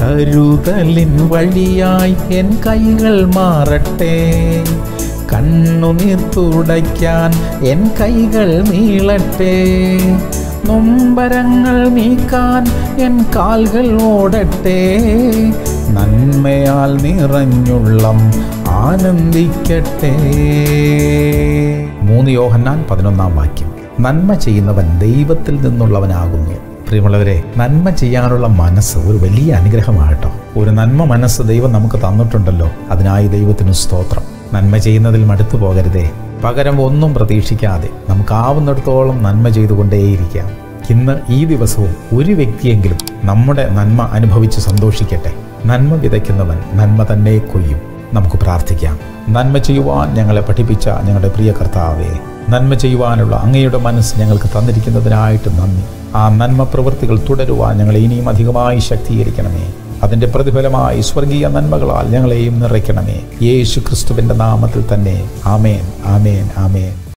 കരുതലിൻ വഴിയായി എൻ കൈകൾ മാറട്ടെ കണ്ണുനീർ തുടയ്ക്കാൻ എൻ കൈകൾ നീളട്ടെ നൊമ്പരങ്ങൾ നീക്കാൻ എൻ കാൽകൾ ഓടട്ടെ നന്മയാൽ നിറഞ്ഞുള്ളം ആനന്ദിക്കട്ടെ മൂന്ന് യോഹന്നാൻ പതിനൊന്നാം വാക്യം നന്മ ചെയ്യുന്നവൻ ദൈവത്തിൽ നിന്നുള്ളവനാകുന്നു പ്രിയമുള്ളവരെ നന്മ ചെയ്യാനുള്ള മനസ്സ് ഒരു വലിയ അനുഗ്രഹമാകട്ടോ ഒരു നന്മ മനസ്സ് ദൈവം നമുക്ക് തന്നിട്ടുണ്ടല്ലോ അതിനായി ദൈവത്തിന് സ്തോത്രം നന്മ ചെയ്യുന്നതിൽ മടുത്തു പോകരുതേ പകരം ഒന്നും പ്രതീക്ഷിക്കാതെ നമുക്കാവുന്നിടത്തോളം നന്മ ചെയ്തുകൊണ്ടേയിരിക്കാം ഇന്ന് ഈ ദിവസവും ഒരു വ്യക്തിയെങ്കിലും നമ്മുടെ നന്മ അനുഭവിച്ച് സന്തോഷിക്കട്ടെ നന്മ വിതയ്ക്കുന്നവൻ നന്മ തന്നെ കൊയ്യും നമുക്ക് പ്രാർത്ഥിക്കാം നന്മ ചെയ്യുവാൻ ഞങ്ങളെ പഠിപ്പിച്ച ഞങ്ങളുടെ പ്രിയ കർത്താവേ നന്മ ചെയ്യുവാനുള്ള അങ്ങയുടെ മനസ്സ് ഞങ്ങൾക്ക് തന്നിരിക്കുന്നതിനായിട്ട് നന്ദി ആ നന്മ പ്രവൃത്തികൾ തുടരുവാൻ ഞങ്ങളെ ഇനിയും അധികമായി ശക്തീകരിക്കണമേ അതിൻ്റെ പ്രതിഫലമായി സ്വർഗീയ നന്മകളാൽ ഞങ്ങളെയും നിറയ്ക്കണമേ യേശു ക്രിസ്തുവിൻ്റെ നാമത്തിൽ തന്നെ ആമേൻ ആമേൻ ആമേൻ